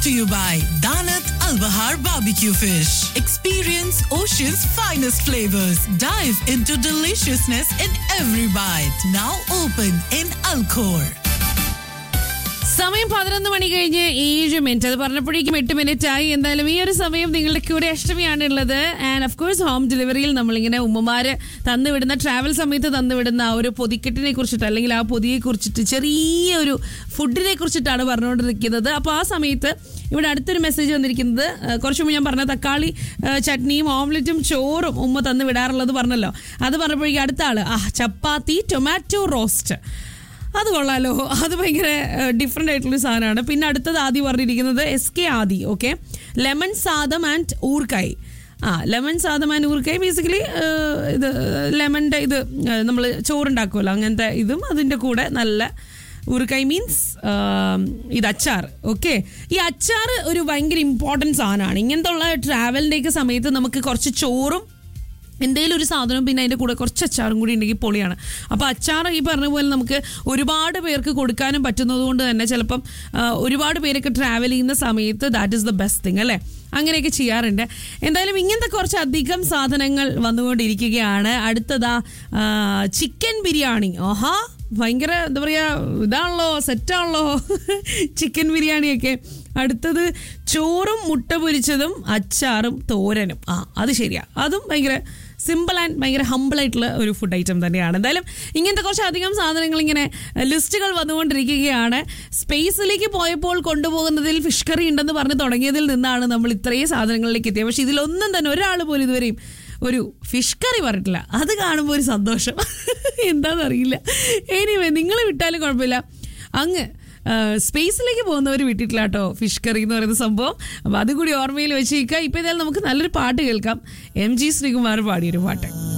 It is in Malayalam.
to you by Danat Al Bahar Barbecue Fish. Experience ocean's finest flavors. Dive into deliciousness in every bite. Now open in Alcor. സമയം പതിനൊന്ന് മണി കഴിഞ്ഞ് ഏഴ് മിനിറ്റ് അത് പറഞ്ഞപ്പോഴേക്കും എട്ട് മിനിറ്റ് ആയി എന്തായാലും ഈ ഒരു സമയം നിങ്ങളുടെ കൂടെ അഷ്ടമിയാണ് ഉള്ളത് ആൻഡ് ഓഫ് കോഴ്സ് ഹോം ഡെലിവറിയിൽ നമ്മളിങ്ങനെ ഉമ്മമാര് തന്നുവിടുന്ന ട്രാവൽ സമയത്ത് തന്നുവിടുന്ന ആ ഒരു പൊതിക്കെട്ടിനെ കുറിച്ചിട്ട് അല്ലെങ്കിൽ ആ പൊതിയെ കുറിച്ചിട്ട് ചെറിയൊരു ഫുഡിനെ കുറിച്ചിട്ടാണ് പറഞ്ഞുകൊണ്ടിരിക്കുന്നത് അപ്പോൾ ആ സമയത്ത് ഇവിടെ അടുത്തൊരു മെസ്സേജ് വന്നിരിക്കുന്നത് ആ, കുറച്ച് മുമ്പ് ഞാൻ പറഞ്ഞ തക്കാളി ആ, ചട്നിയും ഓംലെറ്റും ചോറും ഉമ്മ തന്നു വിടാറുള്ളത് പറഞ്ഞല്ലോ അത് പറഞ്ഞപ്പോഴേക്കും അടുത്ത ആള് ആ ചപ്പാത്തി ടൊമാറ്റോ റോസ്റ്റ് അത് കൊള്ളാലോ അത് ഭയങ്കര ഡിഫറെൻ്റ് ആയിട്ടുള്ള സാധനമാണ് പിന്നെ അടുത്തത് ആദ്യം പറഞ്ഞിരിക്കുന്നത് S K Aadi okay lemon sadam and oorukai ആ lemon sadam and oorukai basically ഇത് ലെമണിൻ്റെ ഇത് നമ്മൾ ചോറുണ്ടാക്കുമല്ലോ അങ്ങനത്തെ ഇതും അതിൻ്റെ കൂടെ നല്ല ഊർക്കായ് മീൻസ് ഇത് അച്ചാർ ഓക്കെ ഈ അച്ചാർ ഒരു ഭയങ്കര ഇമ്പോർട്ടൻറ്റ് സാധനമാണ് ഇങ്ങനത്തെ ഉള്ള ട്രാവലിൻ്റെയൊക്കെ സമയത്ത് നമുക്ക് കുറച്ച് ചോറും എന്തെങ്കിലും ഒരു സാധനം പിന്നെ അതിൻ്റെ കൂടെ കുറച്ച് അച്ചാറും കൂടി ഉണ്ടെങ്കിൽ പൊളിയാണ് അപ്പോൾ അച്ചാർ ഈ പറഞ്ഞ പോലെ നമുക്ക് ഒരുപാട് പേർക്ക് കൊടുക്കാനും പറ്റുന്നത് കൊണ്ട് തന്നെ ചിലപ്പം ആ, ഒരുപാട് പേരൊക്കെ ട്രാവൽ ചെയ്യുന്ന സമയത്ത് that is the best thing അല്ലേ അങ്ങനെയൊക്കെ ചെയ്യാറുണ്ട് എന്തായാലും ഇങ്ങനത്തെ കുറച്ച് അധികം സാധനങ്ങൾ വന്നുകൊണ്ടിരിക്കുകയാണ് അടുത്തതാ ചിക്കൻ ബിരിയാണി ആഹാ ഭയങ്കര എന്താ പറയുക ഇതാണല്ലോ സെറ്റാണല്ലോ ചിക്കൻ ബിരിയാണിയൊക്കെ അടുത്തത് ചോറും മുട്ട പൊരിച്ചതും അച്ചാറും തോരനും ആ അത് ശരിയാ അതും ഭയങ്കര സിമ്പിൾ ആൻഡ് ഭയങ്കര ഹമ്പിൾ ആയിട്ടുള്ള ഒരു ഫുഡ് ഐറ്റം തന്നെയാണ് എന്തായാലും ഇങ്ങനത്തെ കുറച്ച് അധികം സാധനങ്ങൾ ഇങ്ങനെ ലിസ്റ്റുകൾ വന്നുകൊണ്ടിരിക്കുകയാണ് സ്പേസിലേക്ക് പോയപ്പോൾ കൊണ്ടുപോകുന്നതിൽ ഫിഷ് കറി ഉണ്ടെന്ന് പറഞ്ഞ് തുടങ്ങിയതിൽ നിന്നാണ് നമ്മൾ ഇത്രയും സാധനങ്ങളിലേക്ക് എത്തിയത് പക്ഷെ ഇതിലൊന്നും തന്നെ ഒരാൾ പോലും ഇതുവരെയും ഒരു ഫിഷ് കറി പറഞ്ഞിട്ടില്ല അത് കാണുമ്പോൾ ഒരു സന്തോഷം എന്താണെന്നറിയില്ല എനിവേ നിങ്ങൾ വിട്ടാലും കുഴപ്പമില്ല അങ്ങ് സ്പേസിലേക്ക് പോകുന്നവർ വിട്ടിട്ടില്ല കേട്ടോ ഫിഷ് കറി എന്ന് പറയുന്ന സംഭവം അപ്പോൾ അതുകൂടി ഓർമ്മയിൽ വെച്ചേക്കുക ഇപ്പോൾ ഏതായാലും നമുക്ക് നല്ലൊരു പാട്ട് കേൾക്കാം എം ജി ശ്രീകുമാർ പാടിയൊരു പാട്ട്